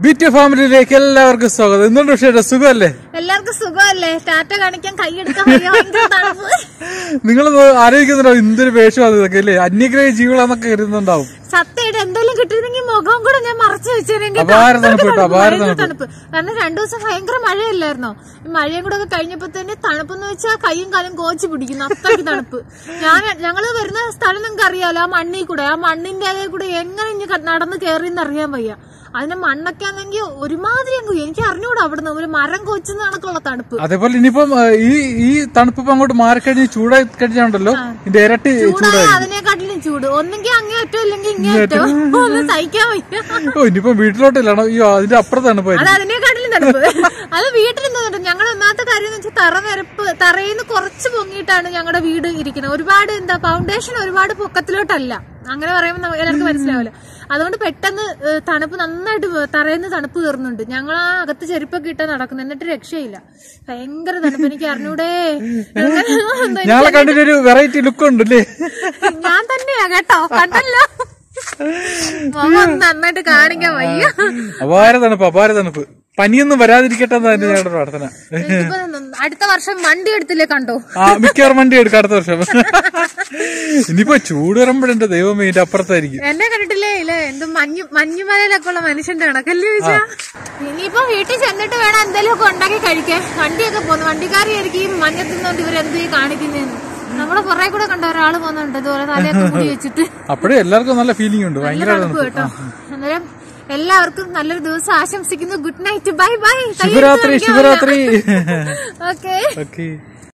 Beat ഫാമിലിയിലേക്ക് എല്ലാവർക്കും സ്വാഗതം എന്തുകൊണ്ട് പക്ഷേ സുഖമല്ലേ എല്ലാവർക്കും സുഖമല്ലേ ടാറ്റ കാണിക്കാൻ കൈയെടുക്കാൻ വയ്യ, ഭയങ്കര തണുപ്പ് നിങ്ങൾ ആലോചിക്കുന്നുണ്ടോ എന്തൊരു വേഷമാണ് ഇതൊക്കെ അല്ലേ അന്യഗ്രഹ ജീവികളാന്നൊക്കെ കരുതുന്നുണ്ടാവും സത്യമായിട്ട് എന്തെങ്കിലും കിട്ടിയിരുന്നെങ്കിൽ മുഖം കൂടെ ഞാൻ മറച്ചു വെച്ചിരുന്നെങ്കിൽ അപാര തണുപ്പ് കേട്ടോ, അപാര ഭയങ്കര തണുപ്പ്. തണുപ്പ് കാരണം രണ്ടു ദിവസം ഭയങ്കര മഴയല്ലായിരുന്നോ ഈ മഴയും കൂടെ ഒക്കെ കഴിഞ്ഞപ്പോ തന്നെ തണുപ്പെന്ന് വെച്ചാൽ കൈയും കാലും കോച്ച് പിടിക്കുന്നു അത്രയ്ക്ക് തണുപ്പ് ഞാൻ ഞങ്ങള് വരുന്ന സ്ഥലം നിങ്ങൾക്ക് അറിയാലോ ആ മണ്ണിൽ കൂടെ ആ മണ്ണിന്റെ അതേ കൂടെ എങ്ങനെ ഇനി ക- നടന്ന് കയറിയെന്ന് അറിയാൻ വയ്യ അതിന്റെ മണ്ണൊക്കെ ആണെങ്കിൽ ഒരുമാതിരി അങ്ങ് എനിക്ക് അറിഞ്ഞൂടാ അവിടുന്ന് ഒരു മരം കൊച്ചുന്ന കണക്കുള്ള തണുപ്പ് അതേപോലെ ഇനിയിപ്പം ആ, ഈ ഈ തണുപ്പ് ഇപ്പം അങ്ങോട്ട് മാറിക്കഴിഞ്ഞ് ചൂടായി കഴിഞ്ഞാണ്ടല്ലോ ഇതിന്റെ ഇരട്ടി ചൂടായ ചൂടായി അതിനെക്കാട്ടിലും ചൂട് ഒന്നെങ്കിൽ അങ്ങേറ്റോ ഇല്ലെങ്കിൽ ഇങ്ങേറ്റോ ഒന്നും സഹിക്കാൻ വയ്യ ഓ ഇനിയിപ്പം വീട്ടിലോട്ടില്ലാണോ അയ്യോ അതിന്റെ അപ്പുറത്ത് തണുപ്പായിരിക്കും അത് അതിനെക്കാട്ടിലും തണുപ്പ് അത് വീട്ടിൽ നിന്നിട്ട് ഞങ്ങൾ ഒന്നാമത്തെ കാര്യം എന്ന് വെച്ചാൽ തറ നിരപ്പ് തറയിൽ നിന്ന് കുറച്ച് പൊങ്ങിയിട്ടാണ് ഞങ്ങളുടെ വീട് ഇരിക്കുന്നത് ഒരുപാട് എന്താ ഫൗണ്ടേഷൻ ഒരുപാട് പൊക്കത്തിലോട്ടല്ല അങ്ങനെ പറയുമ്പോൾ നമുക്ക് എല്ലാവർക്കും മനസ്സിലാവില്ല അതുകൊണ്ട് പെട്ടെന്ന് ഏഹ്, തണുപ്പ് നന്നായിട്ട് തറയിൽ നിന്ന് തണുപ്പ് കയറുന്നുണ്ട് ഞങ്ങൾ ആ അകത്ത് ചെരുപ്പൊക്കെ ഇട്ടാ നടക്കുന്നത് എന്നിട്ട് രക്ഷയില്ല ഭയങ്കര തണുപ്പ് എനിക്ക് അറിഞ്ഞൂടേ എന്താ ഞങ്ങളെ കണ്ടിട്ട് ഒരു വെറൈറ്റി ലുക്ക് ഉണ്ടല്ലേ ഞാൻ തന്നെയാ കേട്ടോ കണ്ടല്ലോ മുഖം നന്നായിട്ട് കാണിക്കാൻ വയ്യ അപാര തണുപ്പ് അപാര തണുപ്പ് പനിയൊന്നും വരാതിരിക്കട്ടെ എന്ന് തന്നെ ഞങ്ങളുടെ പ്രാർത്ഥന എനിക്കിപ്പോ അടുത്ത വർഷം വണ്ടി എടുത്തില്ലേ കണ്ടോ ആ മിക്കവാറും വണ്ടി എടുക്കാം അടുത്ത വർഷം ഇനിയിപ്പോ ചൂട് വരുമ്പോഴെന്റെ ദൈവമേ ഇതിന്റെ അപ്പുറത്തായിരിക്കും എന്നെ കണ്ടിട്ടില്ലേ ഇല്ലേ എന്ത് മഞ്ഞു മഞ്ഞുമലയിലൊക്കെ ഉള്ള മനുഷ്യന്റെ കണക്കല്ലേ ചോദിച്ചാ ഇനിയിപ്പോ വീട്ടിൽ ചെന്നിട്ട് വേണം എന്തെങ്കിലും ഒക്കെ ഉണ്ടാക്കി കഴിക്കാൻ വണ്ടിയൊക്കെ പോന്നു വണ്ടിക്കാരിയായിരിക്കും ഈ മഞ്ഞത്തുന്നോണ്ട് ഇവരെന്ത് ഈ കാണിക്കുന്നതെന്ന് നമ്മുടെ പുറകെ കൂടെ കണ്ട ഒരാള് പോകുന്നുണ്ട് ഇതുപോലെ തലയൊക്കെ മുടി വെച്ചിട്ട് അപ്പോഴേ എല്ലാവർക്കും നല്ല ഫീലിംഗ് ഉണ്ട് നല്ല ഭയങ്കര തണുപ്പ് കേട്ടോ അന്നേരം എല്ലാവർക്കും നല്ലൊരു ദിവസം ആശംസിക്കുന്നു ഗുഡ് നൈറ്റ് ബൈ ബൈ ശുഭരാത്രി ശുഭരാത്രി ഓക്കെ ഓക്കെ